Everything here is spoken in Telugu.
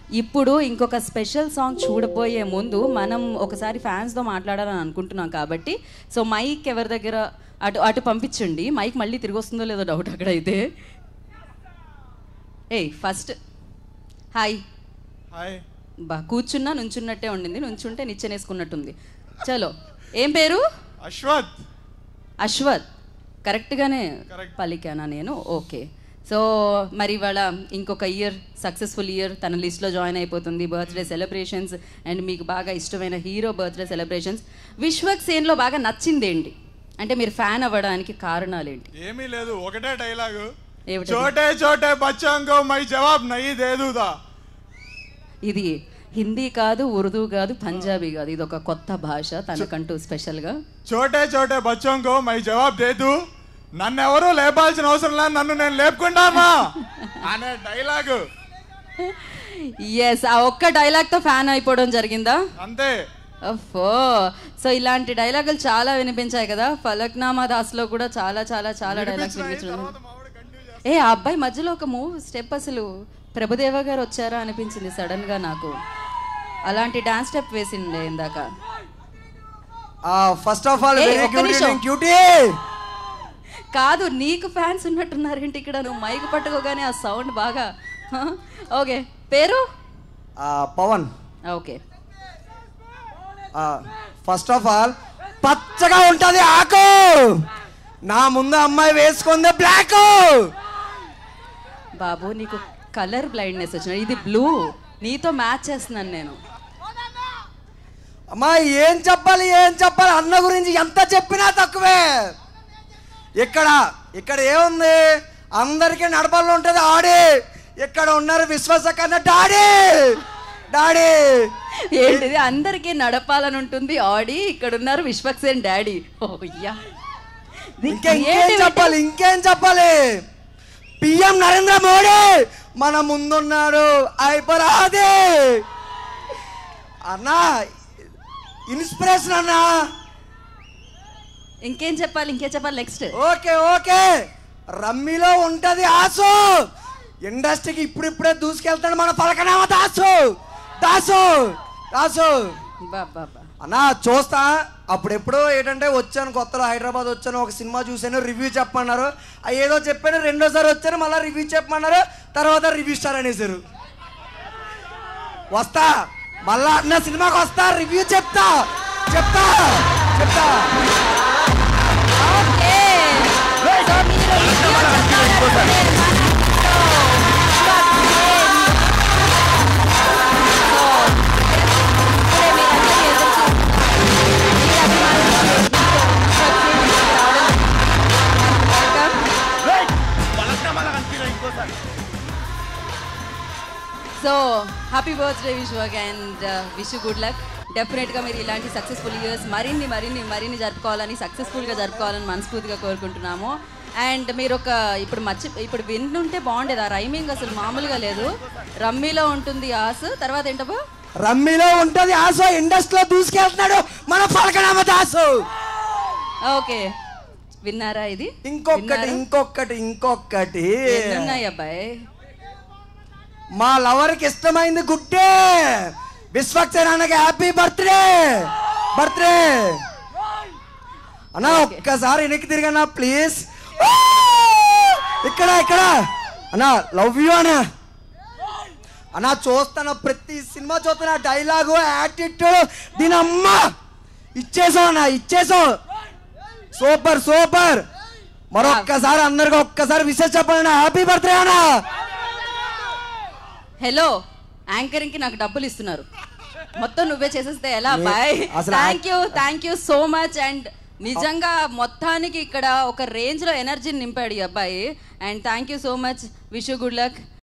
ఇప్పుడు ఇంకొక స్పెషల్ సాంగ్ చూడబోయే ముందు మనం ఒకసారి ఫ్యాన్స్తో మాట్లాడాలని అనుకుంటున్నాం కాబట్టి సో మైక్ ఎవరి దగ్గర అటు అటు పంపించండి మైక్ మళ్ళీ తిరిగి వస్తుందో లేదో డౌట్ అక్కడ అయితే ఏయ్ ఫస్ట్ హాయ్ హాయ్ బా కూర్చున్నా నుంచున్నట్టే ఉండింది నుంచుంటే నిచ్చెనేసుకున్నట్టుంది చలో ఏం పేరు అశ్వత్ అశ్వత్ కరెక్ట్గానే Correct. పలికానా నేను ఓకే సో మరి ఇవాళ ఇంకొక ఇయర్ సక్సెస్ఫుల్ ఇయర్ తన లిస్ట్లో జాయిన్ అయిపోతుంది బర్త్డే సెలబ్రేషన్స్ అండ్ మీకు బాగా ఇష్టమైన హీరో బర్త్డే సెలబ్రేషన్స్ విశ్వక్ సేన్లో బాగా నచ్చింది ఏంటి అంటే మీరు ఫ్యాన్ అవ్వడానికి కారణాలు ఏంటి ఏమీ లేదు ఒకటే డైలాగు ఏమిటది? చోటే చోటే బచ్చాంకో మై జవాబ్ నయ్యి దేదుదా ఇది హిందీ కాదు ఉర్దూ కాదు పంజాబీ కాదు ఇది ఒక కొత్త భాష తనకంటూ స్పెషల్గా చోటే చోటే బచ్చోంకో మై జవాబ్ దేదు నన్ను ఎవరు లేపాల్సిన అవసరం లేదు నన్ను నేను లేపుకుంటానా అనే డైలాగు ఎస్ ఆ ఒక్క డైలాగ్తో ఫ్యాన్ అయిపోవడం జరిగిందా అంతే అఫో సో ఇలాంటి డైలాగులు చాలా వినిపించాయి కదా ఫలక్నామా దాస్లో కూడా చాలా చాలా చాలా డైలాగ్స్ వినిపించడం తర్వాత మా వాడు continue చేస్తాడు. ఏ ఆ అబ్బాయి మధ్యలో ఒక మూవ్ స్టెప్ అసలు ప్రభుదేవ గారు వచ్చారా అనిపించింది సడన్ గా నాకు అలాంటి డాన్స్ స్టెప్ వేసిండే ఇందాక ఫస్ట్ ఆఫ్ ఆల్ ఏయ్, వెరీ ఒక్క గుడ్ నిమిషం. ఈవినింగ్ క్యూటీ కాదు నీకు ఫ్యాన్స్ ఉన్నట్టున్నారేంటి ఇక్కడ నువ్వు మైక్ పట్టుకోగానే ఆ సౌండ్ బాగా ఓకే పేరు Pavan okay first of all పచ్చగా ఉంటది ఆకు నా ముందు అమ్మాయి వేసుకుంది బ్లాక్ బాబు నీకు కలర్ బ్లైండ్నెస్ వచ్చిన ఇది బ్లూ నీతో మ్యాచ్ చేస్తున్నాను నేను అమ్మా ఏం చెప్పాలి ఏం చెప్పాలి అన్న గురించి ఎంత చెప్పినా తక్కువే ఇక్కడ ఇక్కడ ఏముంది అందరికీ నడపాలని ఉంటుంది ఆడి ఇక్కడ ఉన్నారు విశ్వాస కన్నా డాడీ డాడీ ఏంటిది అందరికీ నడపాలని ఉంటుంది ఆడి ఇక్కడ ఉన్నారు విశ్వక్సేన్ డాడీ ఓ యా ఇది ఇంకా ఇంకేం creativity. చెప్పాలి ఇంకేం చెప్పాలి పిఎం నరేంద్ర మోడీ మన ముందున్నాడు అయిపోరాది అన్నా ఇన్స్పిరేషన్ అన్నా ఇంకేం చెప్పాలి ఇంకేం చెప్పాలి నెక్స్ట్ ఓకే ఓకే రమ్మీలో ఉంటది ఆసు ఇండస్ట్రీకి ఇప్పుడిప్పుడే దూసుకెళ్తాడు మన పలకనామా దాసు దాసు దాసు బాబా అన్నా చూస్తా అప్పుడెప్పుడో ఏంటంటే వచ్చాను కొత్తలో హైదరాబాద్ వచ్చాను ఒక సినిమా చూశాను రివ్యూ చెప్పమన్నారు ఆ ఏదో చెప్పాను రెండోసారి వచ్చాను మళ్ళీ రివ్యూ చెప్పమన్నారు తర్వాత రివ్యూ స్టార్ అనేసారు వస్తా మళ్ళా అన్న సినిమాకి వస్తా రివ్యూ చెప్తా చెప్తా చెప్తా ఓకే సో మీరు review చెప్పాలనుకునే so happy birthday Vishwak and wish good luck డెఫినెట్గా మీరు ఇలాంటి సక్సెస్ఫుల్ ఇయర్స్ మరిన్ని మరిన్ని మరిన్ని జరుపుకోవాలని సక్సెస్ఫుల్గా జరుపుకోవాలని మనస్ఫూర్తిగా కోరుకుంటున్నాము అండ్ మీరు ఒక ఇప్పుడు మర్చి ఇప్పుడు వింటుంటే బాగుండేది ఆ రైమింగ్ అసలు మామూలుగా లేదు రమ్మీలో ఉంటుంది ఆస్ తర్వాత ఏంటబ్బా రమ్మీలో ఉంటది ఆసు ఇండస్ట్రీలో దూసుకెళ్తున్నాడు మన పలకనామా దాసు ఓకే విన్నారా ఇది ఇంకొకటి విన్నారా? ఇంకొకటి ఇంకొకటి ఎన్నున్నాయి అబ్బాయి మా లవర్కి ఇష్టమైంది గుడ్డే విశ్వక్సేనానికి హ్యాపీ బర్త్డే బర్త్డే అన్నా ఒక్కసారి వెనక్కి తిరిగన్నా ప్లీజ్ ఇక్కడ ఇక్కడ అన్నా లవ్ యూ అన్నా అన్నా చూస్తాను ప్రతి సినిమా చూస్తున్నా డైలాగు యాటిట్యూడ్ దీని అమ్మ ఇచ్చేసాం అన్నా ఇచ్చేసాం సూపర్ సూపర్ మరొక్కసారి అందరికి ఒక్కసారి విషయం చెప్పండి హ్యాపీ బర్త్డే అన్నా హలో యాంకరింగ్ కి నాకు డబ్బులు ఇస్తున్నారు మొత్తం నువ్వే చేసేస్తే ఎలా లే- బాయ్ అసలు thank you thank you so much and నిజంగా మొత్తానికి ఇక్కడ ఒక రేంజ్ లో ఎనర్జీని నింపాడు ఈ అబ్బాయి and thank you so much wish good luck